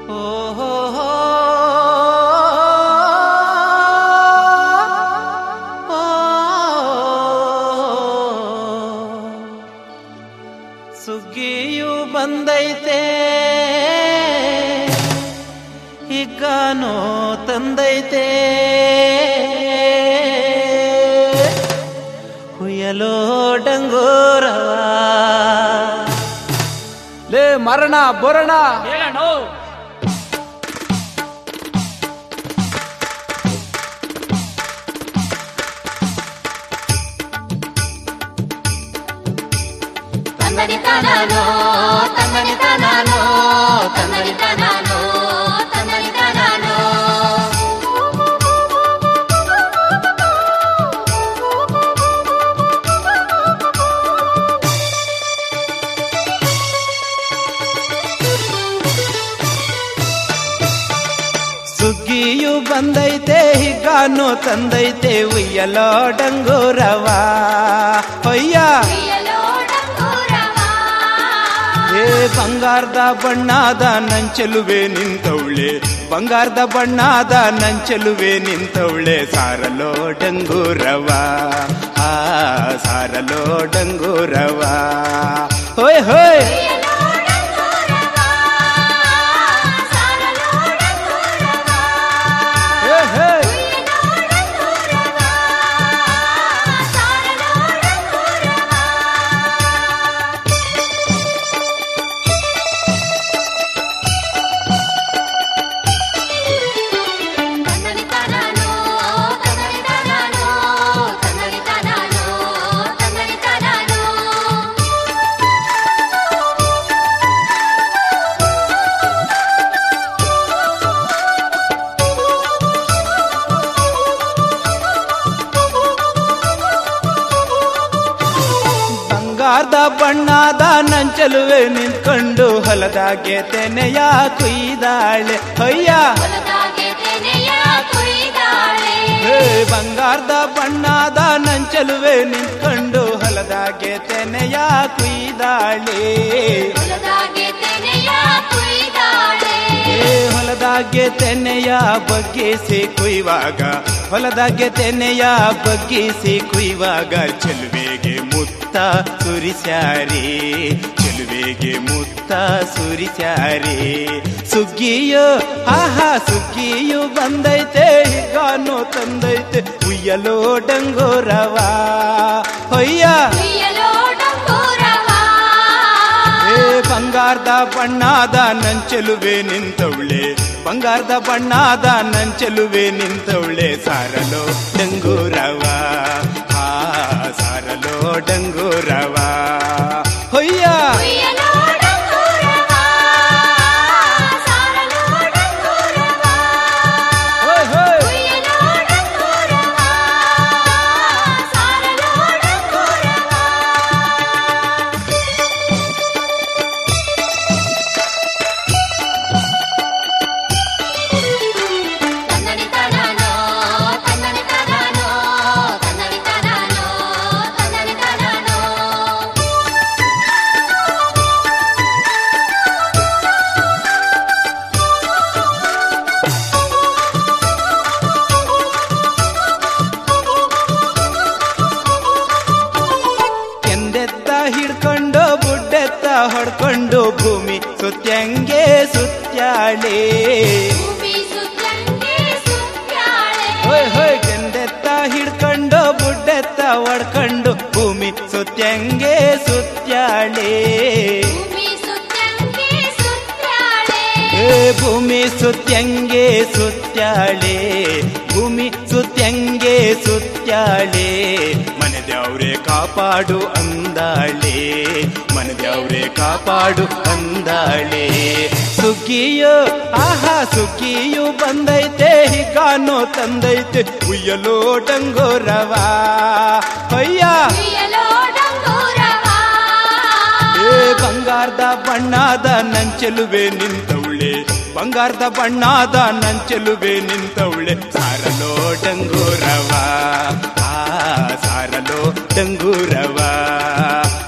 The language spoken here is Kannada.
ಸುಗ್ಗಿಯು ಬಂದೈತೆ ಹಿಗ್ಗಾನೋ ತಂದೈತೆ ಹುಯ್ಯಲೋ ಡಂಗೋರವ ಲೇ ಮರಣ ಬರೋಣ ಹೇಳಣ್ಣೋ ತನ್ನಡಿತನೋ ತನ್ನಡಿತನೋ ತನ್ನಡಿತನೋ ತನ್ನಡಿತನೋ ಸುಗ್ಗಿಯು ಬಂದೈತೆ ಹಿಗ್ಗಾನೋ ತಂದೈತೆ ಉಯ್ಯಲೋ ಡಂಗೋರವ ಹೊಯ್ಯ ಏ ಬಂಗಾರದ ಬಣ್ಣದ ನಂಚಲುವೆ ನಿಂತವಳೆ ಬಂಗಾರದ ಬಣ್ಣದ ನಂಚಲುವೆ ನಿಂತವಳೆ ಸಾರಲೋ ಡಂಗೂರವ ಆ ಸಾರಲೋ ಡಂಗೂರವ ಹೋಯ್ ಹೋಯ್ ಹೇ ಹೇ ತನ್ನಡಿತನೋ ತನ್ನಡಿತನೋ ತನ್ನಡಿತನೋ ತನ್ನಡಿತನೋ ಬಂಗಾರದ ಬಣ್ಣದ ನಂಚಲುವೆ ನಿಂತ್ಕೊಂಡು ಹೊಲದಾಗೆ ತೆನೆಯ ಕುಯ್ದಾಳೆ ಹೊಯ್ಯ ಹೊಲದಾಗೆ ತೆನೆಯ ಕುಯ್ದಾಳೆ ಹೇ ಬಂಗಾರದ ಬಣ್ಣದ ನಂಚಲುವೆ ನಿಂತ್ಕೊಂಡು ಹೊಲದಾಗೆ ತೆನೆಯ ಕುಯ್ದಾಳೆ ಹೊಲದಾಗೆ ತೆನೆಯ ಕುಯ್ದಾಳೆ ಏ ಹೊಲದಾಗೆ ತೆನೆಯ ಬಗ್ಗಿಸಿ ಕುಯ್ವಾಗ ಹೊಲದಾಗೆ ತೆನೆಯ ಬಗ್ಗಿಸಿ ಕುಯ್ವಾಗ ಚೆಲುವೆಗೆ ಮುತ್ತ ಸುರಿಸ್ಯಾರಿ ಚೆಲುವೆಗೆ ಮುತ್ತ ಸುರಿಸ್ಯಾರಿ ಸುಗ್ಗಿಯು ಆಹಾ ಸುಗ್ಗಿಯು ಬಂದೈತೆ ಹಿಗಾನೋ ತಂದೈತೆ ಉಯ್ಯಲೋ ಡಂಗೋರವ ಹೊಯ್ಯ ಉಯ್ಯಲೋ ಡಂಗೂರವ ಏ ಬಂಗಾರದ ಬಣ್ಣದ ನಂಚಲುವೆ ನಿಂತವಳೆ ಬಂಗಾರದ ಬಣ್ಣದ ನಂಚಲುವೆ ನಿಂತವಳೆ ಸಾರಲೋ ಡಂಗೂರವ ಆ ಸಾರಲೋ ಡಂಗೂರವ ಹೊಯ್ಯ ಉಯ್ಯಲೋ ಡಂಗೂರವ ಸಾರಲೋ ಡಂಗೂರವ ಹೋಯ್ ಹೋಯ್ ಉಯ್ಯಲೋ ಡಂಗೂರವ ಸಾರಲೋ ಡಂಗೂರವ ತನ್ನಡಿತನೋ ತನ್ನಡಿತನೋ ತನ್ನಡಿತನೋ ತನ್ನಡಿತನೋ ಎಂದೆತ್ತ ಹಿಡ್ಕೊಂಡು ಬುಡ್ಡೆತ್ತ ಹೊಡ್ಕೊಂಡು ಭೂಮಿ ಸುತ್ಯಂಗೆ ಸುತ್ಯಾಳೆ ಭೂಮಿ ಸುತ್ತಂಗೆ ಸುತ್ತಾಳೆ ಹೋಯ್ ಹೋಯ್ ಕೆಂದೆತ್ತ ಹಿಡ್ಕೊಂಡು ಬುಡ್ಡೆತ್ತ ಹೊಡ್ಕೊಂಡು ಭೂಮಿ ಸುತ್ಯಂಗೆ ಸುತ್ಯಾಳೆ ಭೂಮಿ ಸುತ್ತಂಗೆ ಸುತ್ತಾಳೆ ಏ ಭೂಮಿ ಸುತ್ಯಂಗೆ ಸುತ್ಯಾಳೆ ಭೂಮಿ ಸುತ್ಯಂಗೆ ಸುತ್ಯಾಳೆ ಮನದ್ಯಾವ್ರೆ ಕಾಪಾಡು ಅಂದಾಳೆ ಮನದ್ಯಾವ್ರೆ ಕಾಪಾಡು ಅಂದಾಳೆ ಸುಗ್ಗಿಯು ಆಹಾ ಸುಗ್ಗಿಯು ಬಂದೈತೆ ಹಿಗಾನೋ ತಂದೈತೆ ಉಯ್ಯಲೋ ಡಂಗೋರವ ಹೊಯ್ಯ ಉಯ್ಯಲೋ ಡಂಗೂರವ ಏ ಬಂಗಾರದ ಬಣ್ಣದ ನಂಚಲುವೆ ನಿಂತವಳೆ ಬಂಗಾರದ ಬಣ್ಣದ ನಂಚಲುವೆ ನಿಂತವಳೆ ಸಾರಲೋ ಡಂಗೂರವ ಆ ಸಾರಲೋ ಡಂಗೂರವ